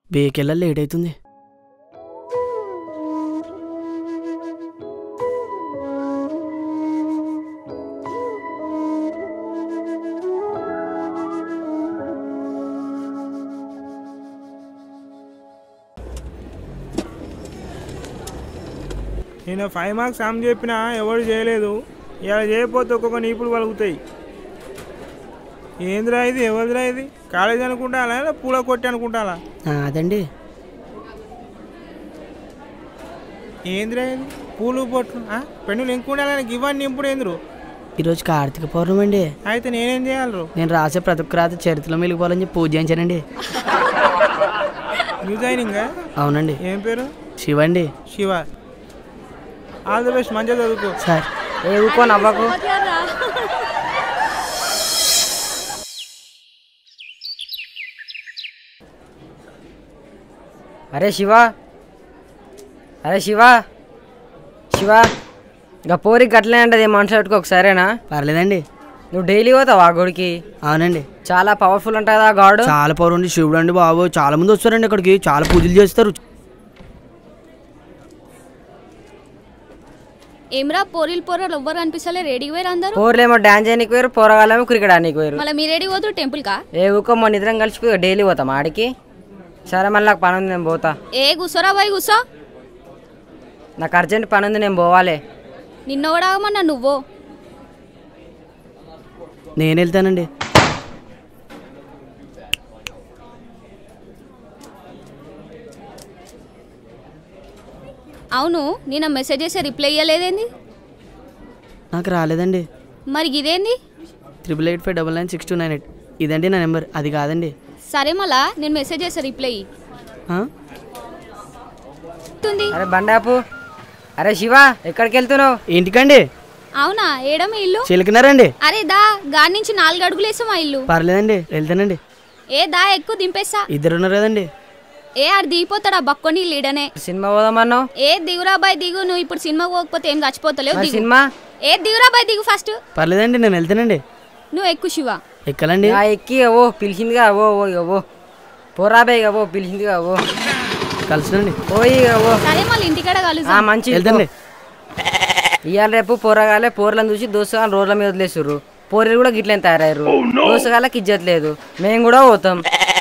బేకెళ్ళ late అవుతుంది నేను five marks ఆమె చెప్పినా ఎవరు చేయలేదు ఇలా చేయకపోతే ఒక్కొక్క నీపులు పలుకుతాయి ఏందిరా ఇది ఎవరిదిరా ఇది కాలేజ్ అనుకుంటాలా లేదా పూల కొట్టి అనుకుంటాలా ఆ, అదండి ఏందిరా ఇది పూలు పొట్లు ఆ? పెన్నులు ఇంకుండాలని నాకు ఇవన్నీ నింపుడు ఏందిరు ఈరోజు కార్తీక పౌర్ణమి అండి అయితే నేనేం చేయాలి నేను రాసే ప్రతి ఒక్క రాత్రి చరిత్రలో మెలిగిపోవాలని చెప్పి పూజ చేయించానండి న్యూ జాయినింగ్ అవునండి ఏం పేరు శివండి శివ ఆల్ ది బెస్ట్ మంచిగా చదువుకో సార్ ఏ ఊకో నవ్వకు అరే శివ అరే శివ శివ ఇక పోరి గట్లనే అంటది మనసు పెట్టుకో ఒకసారేనా పర్లేదండి నువ్వు డైలీ పోతావా ఆ గుడికి అవునండి చాలా పవర్ఫుల్ ఉంటుంది ఆ గాడు చాలా పవర్ ఉంది శివుడు అండి బాబు చాలా మంది వస్తారండి ఇక్కడికి చాలా పూజలు చేస్తారు ఏమ్రా పోరీలు పోరలు ఎవ్వరు అనిపిస్తలే రెడీకి వేరు అందరూ పోర్లేమో డాన్స్ చేయడానికి పోయారు పోరగాలేమో క్రికెట్ ఆడడానికి పోయారు మళ్ళీ మీరు రెడీ పోతురు టెంపుల్ కా ఏ ఊకో మొన్న ఇద్దరం కలిసి డైలీ పోతాం ఆడికి సరే మళ్ళీ నాకు పని ఉంది నేను పోతా ఏ కూసోరా బాయ్ కూసో నాకు అర్జెంట్ పని ఉంది నేను పోవాలి నిన్న కూడా ఆగమన్నా నువ్వు నేను వెళ్తానండి అవును నిన్న మెసేజ్ చేస్తే రిప్లై ఇయ్యలేదేంది నాకు రాలేదండి మరి ఇదేంది triple eight five double nine six two nine eight ఇదండి నా నెంబర్ అది కాదండి సరే మళ్ళా నేను మెసేజ్ చేస్తా రిప్లై ఇయ్యి. ఆ? తుంది అరే బండాపు అరే శివ ఎక్కడికి వెళ్తున్నావు ఇంటికండి అవునా ఏడా మీ ఇల్లు చిలికినారండి అరే దా గాడి నుంచి నాలుగు అడుగులు వేసా మా ఇల్లు పర్లేదండి వెళ్తానండి ఏ దా ఎక్కువ దింపేస్తా ఇద్దరు ఉన్నారు కదండి ఏ ఆడు దిగిపోతాడా బక్కొని లీడనే సినిమా పోదామన్నావు ఏ దిగురా బాయ్ దిగు నువ్వు ఇప్పుడు సినిమా పోకపోతే ఏం చచ్చిపోతలేవు మరి దిగు సినిమా ఏ దిగురా బాయ్ దిగు ఫస్ట్ పర్లేదండి నేను వెళ్తానండి నువ్వు ఎక్కువ శివ ఎక్కాలండి ఆ ఎక్కి ఓ పిలిచిందిగా ఓ ఓ ఇక ఓ పోరాబే ఇక ఓ పిలిచిందిగా ఓ కలుసునండి పోయి ఇక ఓ సరే మళ్ళీ ఇంటికాడ ఆ కలుద్దాం మంచి వెళ్తాండి ఇవాళ రేపు పోరగాలే పోర్లను చూసి దోసగాలు రోడ్ల మీద వదిలేస్తుర్రు పోరీలు కూడా గిట్లని తయారయ్యారు దోసగాళ్ళకి ఇజ్జత్ లేదు మేము కూడా పోతాం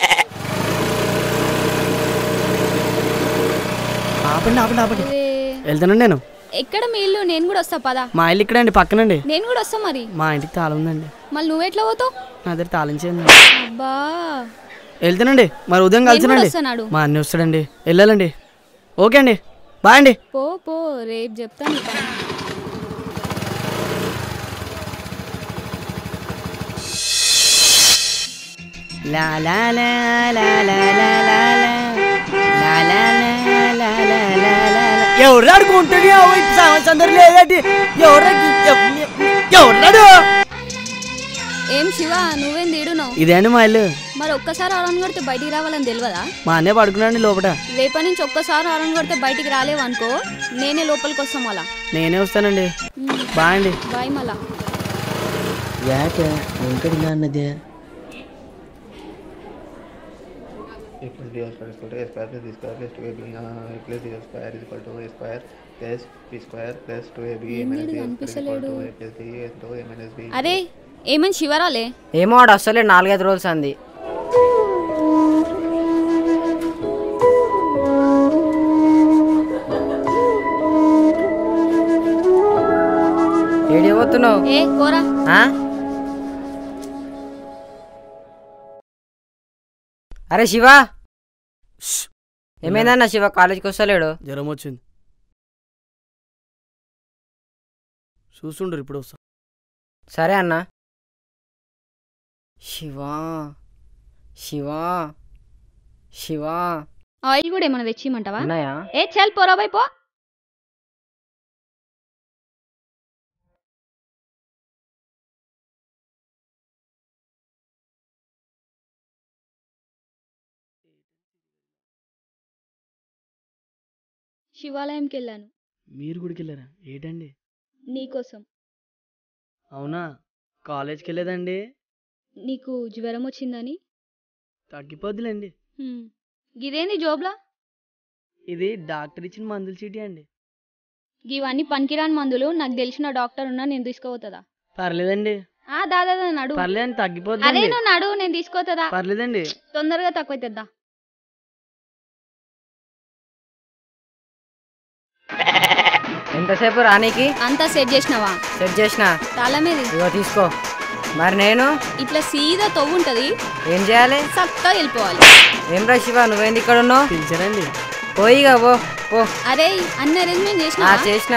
ఆపండి ఆపండి ఆపండి అరే, వెళ్తానండి నేను ఎక్కడ మీ ఇల్లు నేను కూడా వస్తా పదా మా ఇల్లు ఇక్కడండి పక్కనండి నేను కూడా వస్తా మరి మా ఇంటికి తాళం ఉందండి మళ్ళీ నువ్వెట్లా పోతావు నా దగ్గర తాళం చేయండి అబ్బా వెళ్తానండి మరి ఉదయం నేను కూడా కలిసినండి వస్తున్నాడు మా అన్ని వస్తాడండి వెళ్ళాలండి ఓకే అండి బాయ్ అండి పో పో రేపు చెప్తాను నీ పని. లా లా లా లా లా లా లా లా. లా లా లా లా లా లా లా లా. ఎవరు ఆడుకుంటుంది సందరు లేదండి ఎవరు ఎవరు ఏం శివ నువ్వేం తీడునావు ఇదే అండి మా ఇల్లు మరి ఒక్కసారి ఆరన్ కొడితే బయటికి రావాలని తెలియదా మా అన్నయ్య పడుకున్నాడు లోపల రేపటి నుంచి ఒక్కసారి ఆరన్ కొడితే బయటికి రాలేవు అనుకో నేనే లోపలికి వస్తాం అలా నేనే వస్తానండి బాయ్ అండి బాయ్ మళ్ళా యాక వెంకటిగా అన్నదే equal to d square is equal to a square plus b square plus 2ab uh, plus d square is equal to a square plus b square plus 2ab minus d square is equal to a plus b into a minus b అరే ఏమని శివరాలే ఏమో ఆడు అసలే నాలుగైదు రోజులు అంది AD పోతున్నావు ఏ కోరా ఆ? అరే శివ ఏమైందన్న శివ కాలేజీకి వస్తలేడు జ్వరం వచ్చింది చూస్తుండ్రు ఇప్పుడు వస్తా సరే అన్న శివా శివా శివా ఆయిల్ కూడా ఏమైనా తెచ్చిమంటావా ఉన్నాయా ఏ చల్ పోరా బాయ్ పో శివాలయంకి వెళ్ళాను మీరు గుడికి వెళ్ళారా ఏంటండి నీకోసం అవునా కాలేజ్కి వెళ్ళేదండి నీకు జ్వరం వచ్చిందని తగ్గిపోద్దులేండి హ్మ్. గిదేంది జోబ్లా ఇది డాక్టర్ ఇచ్చిన మందుల చీటీ అండి ఇవన్నీ పనికిరాని మందులు నాకు తెలిసిన డాక్టర్ ఉన్నా నేను తీసుకోవతుందా పర్లేదండి ఆ దాదా నడు పర్లేదండి అదే తగ్గిపోతుంది నువ్వు నడు నేను తీసుకోవతుందా పర్లేదండి తొందరగా తక్కువ తెద్దా ఎంతసేపు రానీకి అంతా సెట్ చేసినావా సెట్ చేసిన తాళం ఏది ఇగో తీసుకో మరి నేను ఇట్లా సీదా తవ్వు ఉంటది ఏం చేయాలి చక్కగా వెళ్ళిపోవాలి ఏం రా శివ నువ్వేంది ఇక్కడ ఉన్నావు పిలిచారండి పోయిగా పో పో అరే అన్ని అరేంజ్మెంట్ ఆ చేసినా చేసిన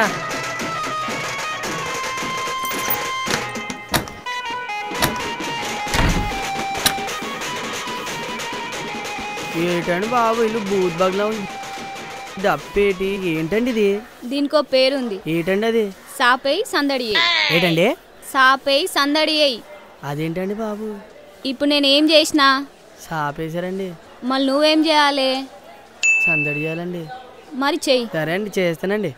ఏంటండి బాబు ఇల్లు బూత్ బగ్లా ఉంది దప్పేటి ఏంటండి ఇది దీనికో పేరుంది ఏంటండి అది సాపై సందడి ఎయ్. ఏంటండి సాపై సందడి ఎయ్. అదేంటండి బాబు ఇప్పుడు నేను ఏం చేసినా సాపేశారండి మళ్ళీ నువ్వేం చేయాలి సందడి చేయాలండి మరి చెయ్యి సరే అండి చేస్తానండి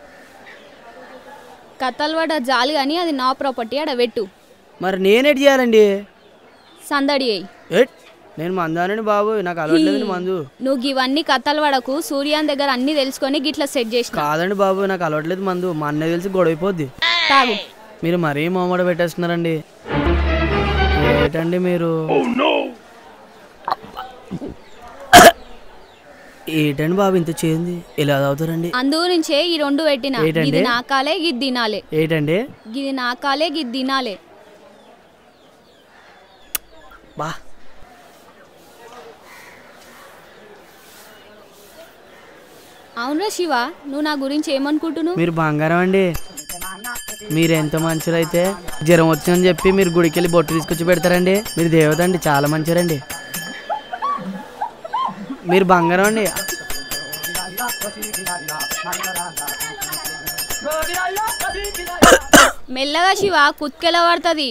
కథలు పడ్డ జాలి కానీ అది నా ప్రాపర్టీ ఆడ పెట్టు మరి నేనేటి చేయాలండి సందడి అయ్యి ఏట్ నేను మందానండి బాబు నాకు అలవట్లేదండి మందు నువ్వు ఇవన్నీ కథలు పడకు సూర్యాన్ దగ్గర అన్ని తెలుసుకొని గిట్లా సెట్ చేసిన కాదండి బాబు నాకు అలవట్లేదు మందు మా అన్నయ్య తెలిసి గొడవైపోద్ది తాగు మీరు మరీ మొమ్మడ పెట్టేస్తున్నారండి ఏంటండి మీరు ఏంటండి బాబు ఇంత చేయింది ఇలా తాగుతారండి అందు నుంచే ఈ రెండు పెట్టిన ఏంటండి? ఇది నాకాలే గిది తినాలే ఏంటండి గిది నాకాలే గిది తినాలే బా అవునరా శివ నువ్వు నా గురించి ఏమనుకుంటున్నావు మీరు బంగారం అండి మీరు ఎంత మంచిరైతే జ్వరం వచ్చిందని చెప్పి మీరు గుడికి వెళ్ళి బొట్టు తీసుకొచ్చి పెడతారండి మీరు దేవత అండి చాలా మంచిరండి మీరు బంగారం అండి మెల్లగా శివ కుత్కెల పడుతుంది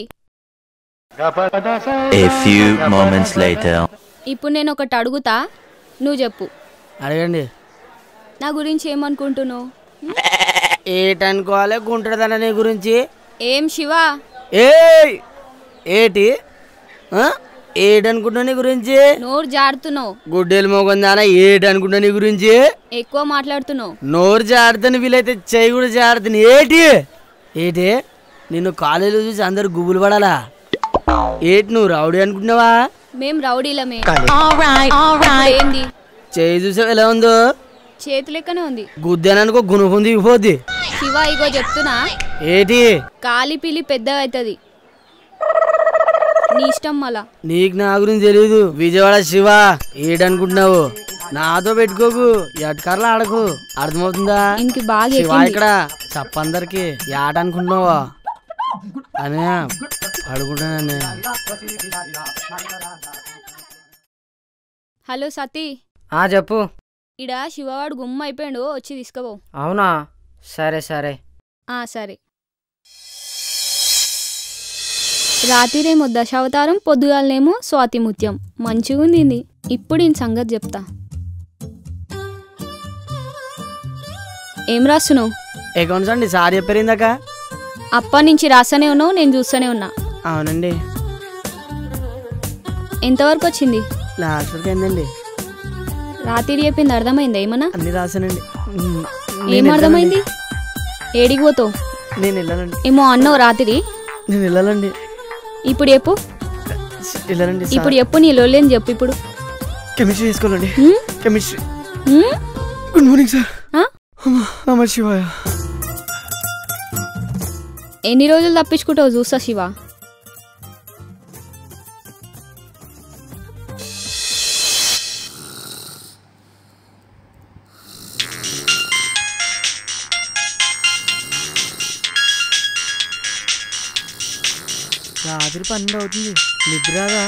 A few moments later. ఇప్పుడు నేను ఒకటి అడుగుతా నువ్వు చెప్పు అడగండి నా గురించి ఏమనుకుంటున్నావు ఏటనుకోవాలి గుంటడదన్న నీ గురించి ఏం శివ ఏయ్ ఏటి ఆ? ఏటనుకుంటున్నా నీ గురించి నోరు జాడుతున్నావు గుడ్డేలు మోగొందాన ఏటనుకుంటున్నా నీ గురించి ఎక్కువ మాట్లాడుతున్నావు నోరు జాడుతాను వీలైతే చెయ్యి కూడా జాడుతాను ఏటి ఏటి నిన్ను కాలేజీలో చూసి అందరు గుబులు పడాలా ఏటి నువ్వు రౌడీ అనుకుంటున్నావా మేం రౌడీలమే ఏంది చేయి చూసావు ఎలా ఉందో చేతి లెక్కనే ఉంది గుద్దాననుకో గుణపం దిగిపోద్ది శివ ఇగో చెప్తున్నా ఏటి కాలి పిలి పెద్దగా అవుతుంది నీ ఇష్టం మళ్ళా నీకు నా గురించి తెలీదు విజయవాడ శివ ఏటనుకుంటున్నావు నాతో పెట్టుకోకు ఎట్కర్లా ఆడకు అర్థమవుతుందా ఇంక బాగా శివ ఎక్కింది ఇక్కడ చెప్పందరికి ఏట అనుకుంటున్నావా అనే పడుకుంటాననే హలో సతీ ఆ చెప్పు ఇడ శివవాడు గుమ్మ అయిపోయాడు వచ్చి తీసుకుపో అవునా సరే సరే ఆ సరే రాత్రిరేమో దశావతారం పొద్దుగాలనేమో స్వాతిముత్యం మంచిగా ఉంది ఇది. ఇప్పుడు ఈ సంగతి చెప్తా ఏం రాస్తున్నావు అకౌంట్స్ అండి సార్ చెప్పారు ఇందాక అప్పటి నుంచి రాస్తూనే ఉన్నావు నేను చూస్తూనే ఉన్నా అవునండి ఎంతవరకు వచ్చింది లాస్ట్ వరకు ఏందండి రాత్రి చెప్పింది అర్థమైందా ఏమన్నా అన్ని రాశానండి ఉమ్, ఏం నేను అర్థమైంది ఏడికి పోతావు వెళ్ళాలండి. నేను వెళ్ళాలండి ఏమో అన్నావు రాత్రి నేను వెళ్ళాలండి ఇప్పుడు చెప్పు వెళ్ళాలండి సార్. ఇప్పుడు చెప్పు నీ లొల్లేని చెప్పు ఇప్పుడు కెమిస్ట్రీ తీసుకోవాలండి హ్మ్? కెమిస్ట్రీ హ్మ్? గుడ్ మార్నింగ్ సార్ ఆ? నమ శివాయ ఎన్ని రోజులు తప్పించుకుంటావు చూస్తా శివ రాత్రి పన్నెండు అవుతుంది నిద్రగా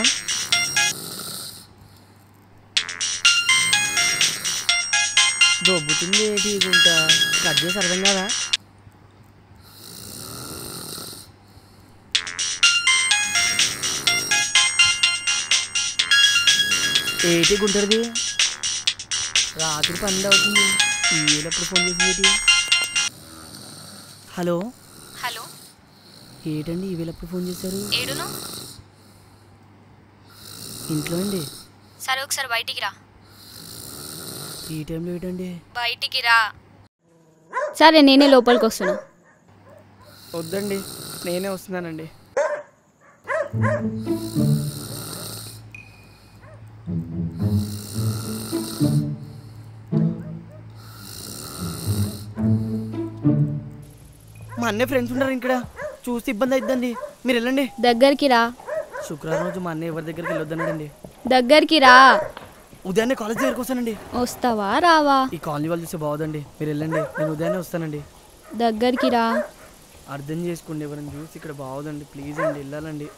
దొబ్బుతుంది ఏంటి గుంట కట్ చేసి అర్థం కదా ఏంటి గుంటది రాత్రి పన్నెండు అవుతుంది ఈయనప్పుడు ఫోన్ చేసింది ఏంటి హలో హలో ఏంటండి ఈ వీళ్ళప్పుడు ఫోన్ చేశారు ఏడును ఇంట్లో అండి సరే ఒకసారి బయటికి రా ఈ టైంలో ఏంటండి బయటికి రా సరే నేనే లోపలికి వస్తున్నా వద్దండి నేనే వస్తున్నానండి మా అన్నయ్య ఫ్రెండ్స్ ఉంటారు ఇక్కడ చూస్తే ఇబ్బంది అయిద్దండి మీరు వెళ్ళండి దగ్గరికి రా శుక్రవారం రోజు మా అన్నయ్య ఎవరి దగ్గరికి వెళ్ళొద్దన్నాడండి దగ్గరికి రా ఉదయాన్నే కాలేజ్ దగ్గరికి వస్తానండి వస్తావా రావా ఈ కాలనీ వాళ్ళు చూస్తే బాగోదండి మీరు వెళ్ళండి నేను ఉదయాన్నే వస్తానండి దగ్గరికి రా అర్థం చేసుకోండి ఎవరైనా చూసి ఇక్కడ బాగోదండి ప్లీజ్ అండి వెళ్ళాలండి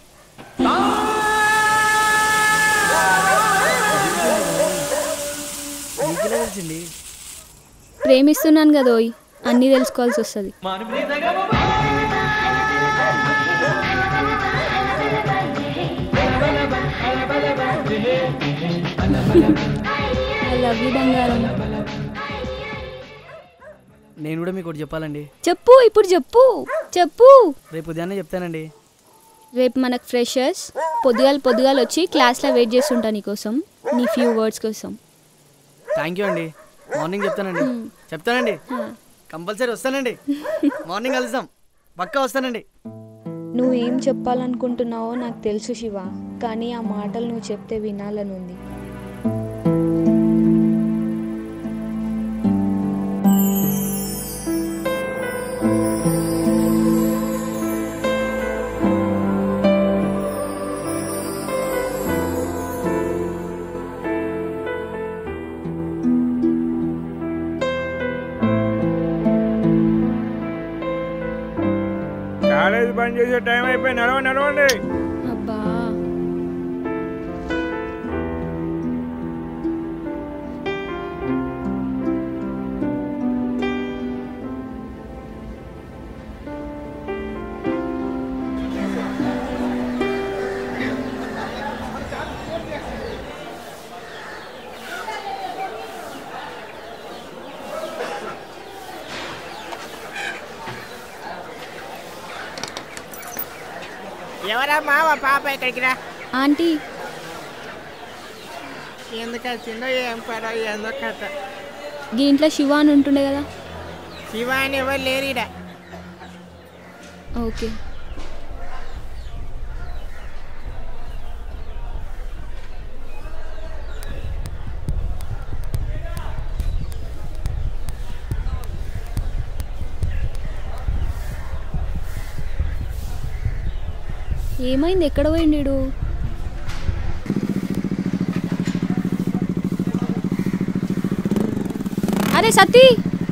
మీకు ఎలా తెలుసండి ప్రేమిస్తున్నాను కదా ఓయ్ అన్నీ తెలుసుకోవాల్సి వస్తుంది ఐ లవ్ యూ బంగారం నేను కూడా మీకు ఒకటి చెప్పాలండి చెప్పు ఇప్పుడు చెప్పు చెప్పు రేపు ఉదయాన్నే చెప్తానండి రేపు మనకు ఫ్రెషర్స్ పొద్దుగాల పొద్దుగాల వచ్చి క్లాస్లో వెయిట్ చేస్తుంటా నీకోసం నీ ఫ్యూ వర్డ్స్ కోసం థ్యాంక్ యూ అండి మార్నింగ్ చెప్తానండి చెప్తానండి కంపల్సరీ వస్తానండి మార్నింగ్ కలుద్దాం పక్కా వస్తానండి నువ్వేం చెప్పాలనుకుంటున్నావో నాకు తెలుసు శివ కానీ ఆ మాటలు నువ్వు చెప్తే వినాలని ఉంది కాలేజ్ బంద్ చేసే టైం అయిపోయి నడవ నడవండి అబ్బా ఎవరమ్మా మా పాప ఇక్కడికి రా ఆంటీ ఎందుకు వచ్చిందో ఏం పడో ఏందో కథ గీ ఇంట్లో శివ అని ఉంటుండే కదా శివ అని ఎవరు లేరు ఈడ ఓకే ఏమైంది ఎక్కడ పోయిండు అరే సతీ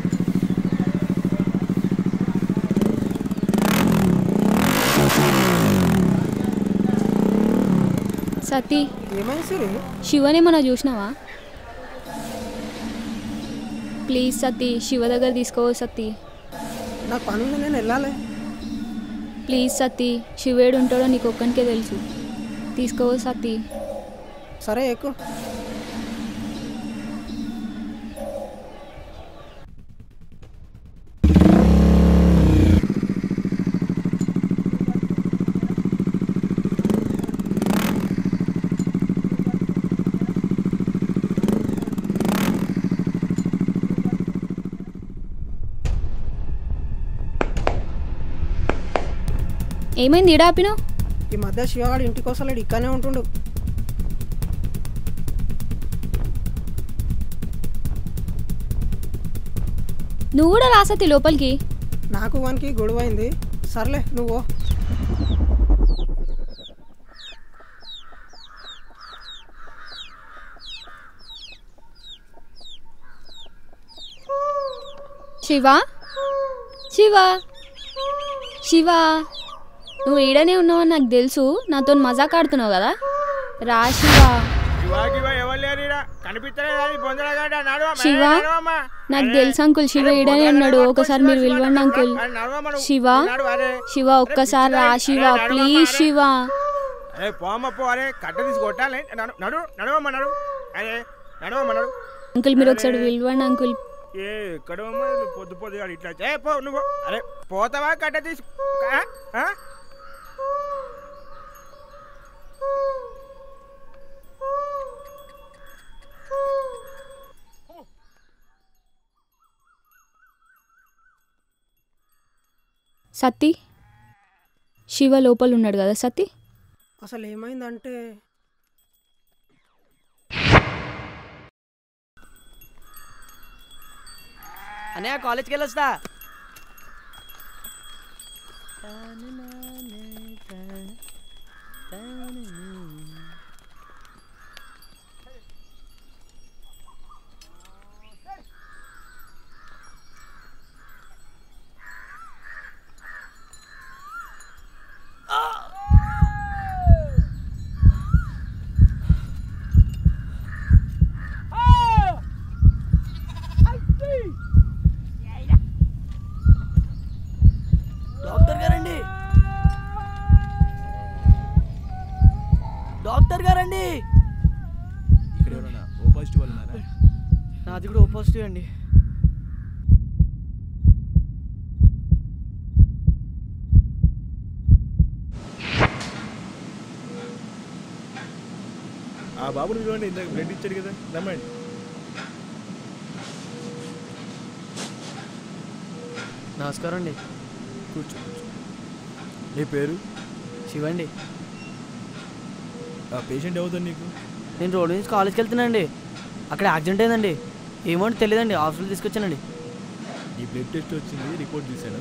సతీ ఏమైంది సరే శివని మన చూసినావా ప్లీజ్ సతీ శివ దగ్గర తీసుకో సతీ నాకు పని ఉంది నేను వెళ్ళాలి ప్లీజ్ సతీ శివేడు ఉంటాడో నీకు ఒక్కనికే తెలుసు తీసుకో సతీ సరే ఎక్కువ ఏమైంది ఈడ ఆపినావు ఈ మధ్య శివగాడు ఇంటికి వస్తలేడు ఇక్కడనే ఉంటుండు నువ్వు కూడా రా సతీ లోపలికి నాకు వానికి గొడవ అయింది సర్లే నువ్వు శివ శివ శివ నువ్వు ఈడనే ఉన్నావని నాకు తెలుసు నాతో మజాక్ ఆడుతున్నావు కదా రా శివ శివ నాకు తెలుసు అంకుల్ శివ ఈడనే ఉన్నాడు ఒకసారి మీరు పిలవండి అంకుల్ శివ శివ ఒక్కసారి రా శివ ప్లీజ్ శివ అరే పోమ్మ పో అరే కట్ట తీసి కొట్టాలి నడు నడు నడవమ్మ నడు అరే నడవమ్మ నడు అంకుల్ మీరు ఒకసారి పిలవండి అంకుల్ ఏ ఇక్కడ పొద్దు పొద్దుగా ఇట్లా ఏ పో నువ్వు అరే పోతావా కట్ట తీసి ఆ? ఆ? సత్తి శివ లోపల ఉన్నాడు కదా సత్తి అసలు ఏమైందంటే అన్నయ్య కాలేజ్కి వెళ్ళొస్తా డాక్టర్ గారండి డాక్టర్ గారండి ఇక్కడ ఎవరన్నా ఓ పాజిటివ్ వాళ్ళు ఉన్నారా నాది కూడా ఓ పాజిటివ్ అండి ఆ బాబుని చూడండి ఇందాక బ్లడ్ ఇచ్చాడు కదా రమ్మండి నమస్కారం అండి కూర్చో కూర్చో నీ పేరు శివండి ఆ పేషెంట్ అవుతుంది నీకు నేను రోడ్ నుంచి కాలేజ్కి వెళ్తున్నానండి అక్కడ యాక్సిడెంట్ అయిందండి ఏమో అంటే తెలియదండి హాస్పిటల్ తీసుకొచ్చానండి నీ బ్లడ్ టెస్ట్ వచ్చింది రిపోర్ట్ తీశాను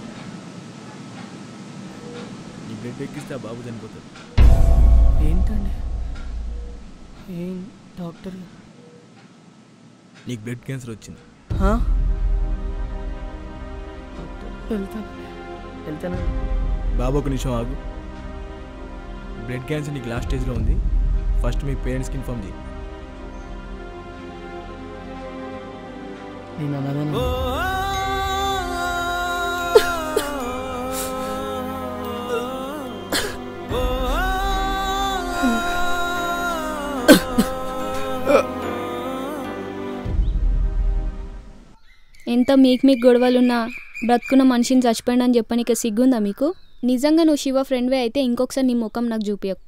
నీ బ్లడ్ ఎక్కిస్తే ఆ బాబు చనిపోతాడు ఏంటండి ఏం డాక్టర్ నీకు బ్లడ్ క్యాన్సర్ వచ్చింది హా? డాక్టర్, వెళ్తాను వెళ్తానండి బాబు ఒక నిమిషం ఆగు బ్లడ్ క్యాన్సర్ నీకు లాస్ట్ స్టేజ్లో ఉంది ఫస్ట్ మీ పేరెంట్స్కి ఇన్ఫామ్ చేయి నేను అన్నదాను ఎంత మీకు మీకు గొడవలున్నా బ్రతుకున్న మనిషిని చచ్చిపోయిందని చెప్పనీక సిగ్గుందా మీకు నిజంగా నువ్వు శివ ఫ్రెండ్వే అయితే ఇంకొకసారి నీ ముఖం నాకు చూపించకు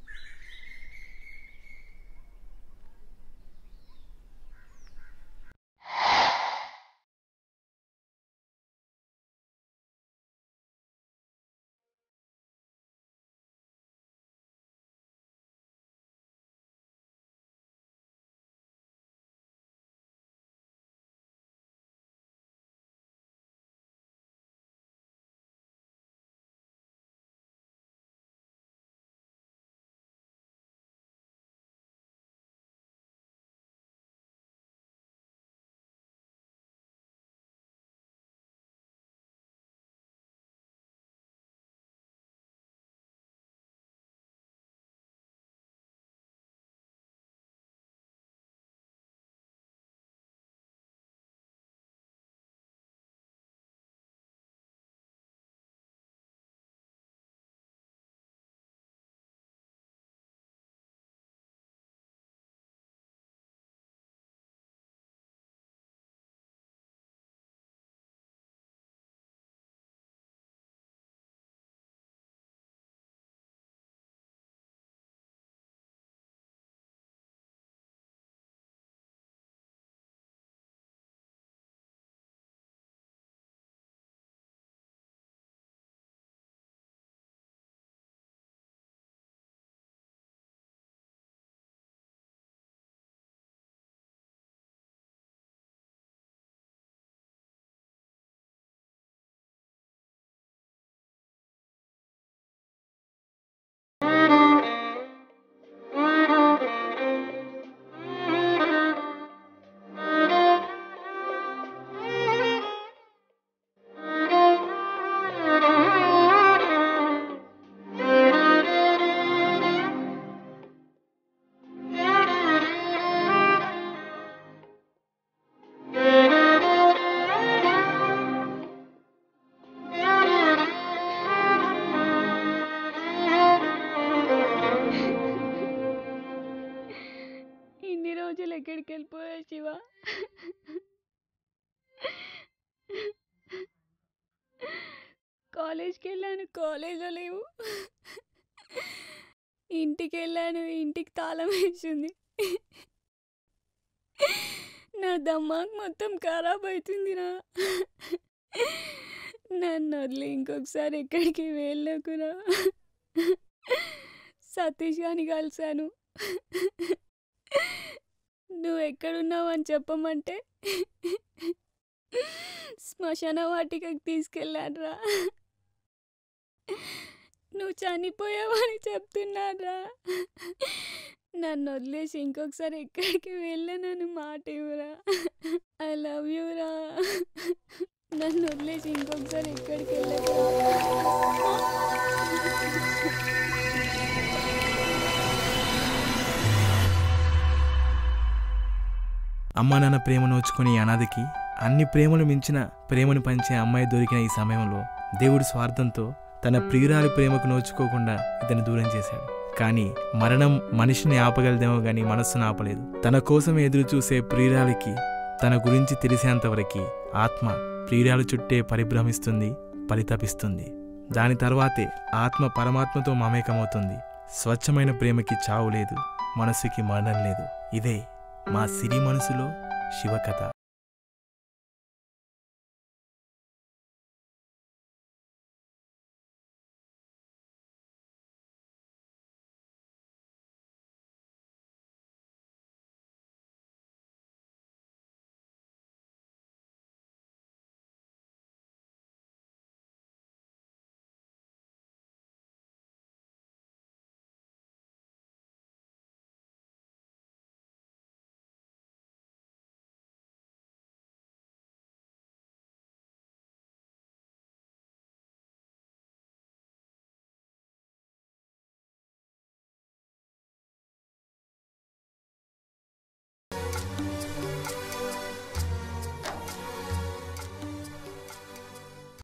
ఇన్ని రోజులు ఎక్కడికి వెళ్ళిపోయా శివ కాలేజ్కి వెళ్ళాను కాలేజ్లో లేవు ఇంటికి వెళ్ళాను ఇంటికి తాళం వేసింది నా దమ్మాక్ మొత్తం ఖరాబ్ అవుతుందిరా నన్ను వదిలి ఇంకొకసారి ఎక్కడికి వెళ్ళకురా సతీష్ గాని కలిశాను నువ్వు ఎక్కడున్నావు అని చెప్పమంటే శ్మశాన వాటికకి తీసుకెళ్ళాడ్రా నువ్వు చనిపోయావని చెప్తున్నాడ్రా నన్ను వదిలేసి ఇంకొకసారి ఎక్కడికి వెళ్ళనని మాట ఇవ్వరా ఐ లవ్ యూ రా నన్ను వదిలేసి ఇంకొకసారి ఎక్కడికి వెళ్ళకురా అమ్మా నాన్న ప్రేమ నోచుకుని ఈ అనాథకి అన్ని ప్రేమలు మించిన ప్రేమను పంచే అమ్మాయి దొరికిన ఈ సమయంలో దేవుడి స్వార్థంతో తన ప్రియురాలి ప్రేమకు నోచుకోకుండా ఇతను దూరం చేశాడు కానీ మరణం మనిషిని ఆపగలదేమో గాని మనస్సును ఆపలేదు తన కోసం ఎదురు చూసే ప్రియురాలికి తన గురించి తెలిసేంతవరకు ఆత్మ ప్రియురాలు చుట్టే పరిభ్రమిస్తుంది పరితపిస్తుంది దాని తర్వాతే ఆత్మ పరమాత్మతో మమేకమవుతుంది స్వచ్ఛమైన ప్రేమకి చావు లేదు మనసుకి మరణం లేదు ఇదే మా సిరి మనసులో శివకథ